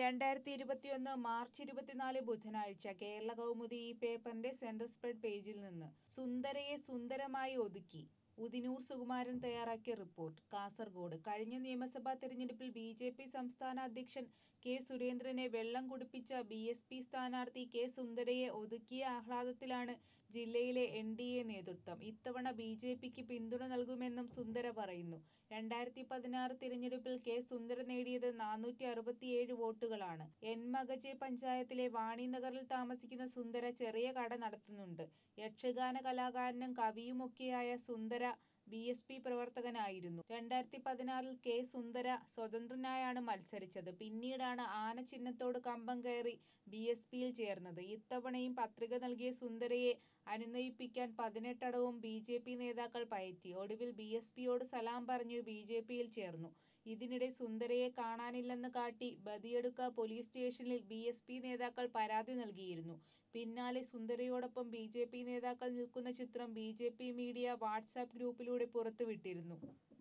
രണ്ടായിരത്തി ഇരുപത്തിയൊന്ന് മാർച്ച് ഇരുപത്തിനാല് ബുധനാഴ്ച കേരള കൗമുദി ഈ പേപ്പറിന്റെ സെന്റർ സ്പ്രെഡ് പേജിൽ നിന്ന് സുന്ദരയെ സുന്ദരമായി ഒതുക്കി ഉദിനൂർ സുകുമാരൻ തയ്യാറാക്കിയ റിപ്പോർട്ട് കാസർഗോഡ് കഴിഞ്ഞ നിയമസഭാ തെരഞ്ഞെടുപ്പിൽ ബി ജെ പി സംസ്ഥാന അധ്യക്ഷൻ കെ സുരേന്ദ്രനെ വെള്ളം കുടിപ്പിച്ച ബി എസ് പി സ്ഥാനാർത്ഥി കെ സുന്ദരയെ ഒതുക്കിയ ആഹ്ലാദത്തിലാണ് ജില്ലയിലെ എൻ ഡി എ നേതൃത്വം ഇത്തവണ ബി ജെ പിക്ക് പിന്തുണ നൽകുമെന്നും സുന്ദര പറയുന്നു രണ്ടായിരത്തി പതിനാറ് തിരഞ്ഞെടുപ്പിൽ കെ സുന്ദര നേടിയത് നാനൂറ്റി അറുപത്തിയേഴ് വോട്ടുകളാണ് എൻമകജെ പഞ്ചായത്തിലെ വാണിനഗറിൽ താമസിക്കുന്ന സുന്ദര ചെറിയ കട നടത്തുന്നുണ്ട് യക്ഷഗാന കലാകാരനും കവിയുമൊക്കെയായ സുന്ദര ബി എസ് പി പ്രവർത്തകനായിരുന്നു രണ്ടായിരത്തി പതിനാറിൽ കെ സുന്ദര സ്വതന്ത്രനായാണ് മത്സരിച്ചത് പിന്നീടാണ് ആന ചിഹ്നത്തോട് കമ്പം കയറി ബി എസ് പിയിൽ ചേർന്നത് ഇത്തവണയും പത്രിക നൽകിയ സുന്ദരയെ അനുനയിപ്പിക്കാൻ പതിനെട്ടടവും ബി ജെ പി നേതാക്കൾ പയറ്റി ഒടുവിൽ ബി എസ് പിയോട് സലാം പറഞ്ഞു ബി ജെ പിയിൽ ചേർന്നു ഇതിനിടെ സുന്ദരയെ കാണാനില്ലെന്ന് കാട്ടി ബദിയടുക്ക പോലീസ് സ്റ്റേഷനിൽ ബി എസ് പി നേതാക്കൾ പരാതി നൽകിയിരുന്നു പിന്നാലെ സുന്ദരയോടൊപ്പം ബി ജെ പി നേതാക്കൾ നിൽക്കുന്ന ചിത്രം B J P media WhatsApp ഗ്രൂപ്പിലൂടെ പുറത്തുവിട്ടിരുന്നു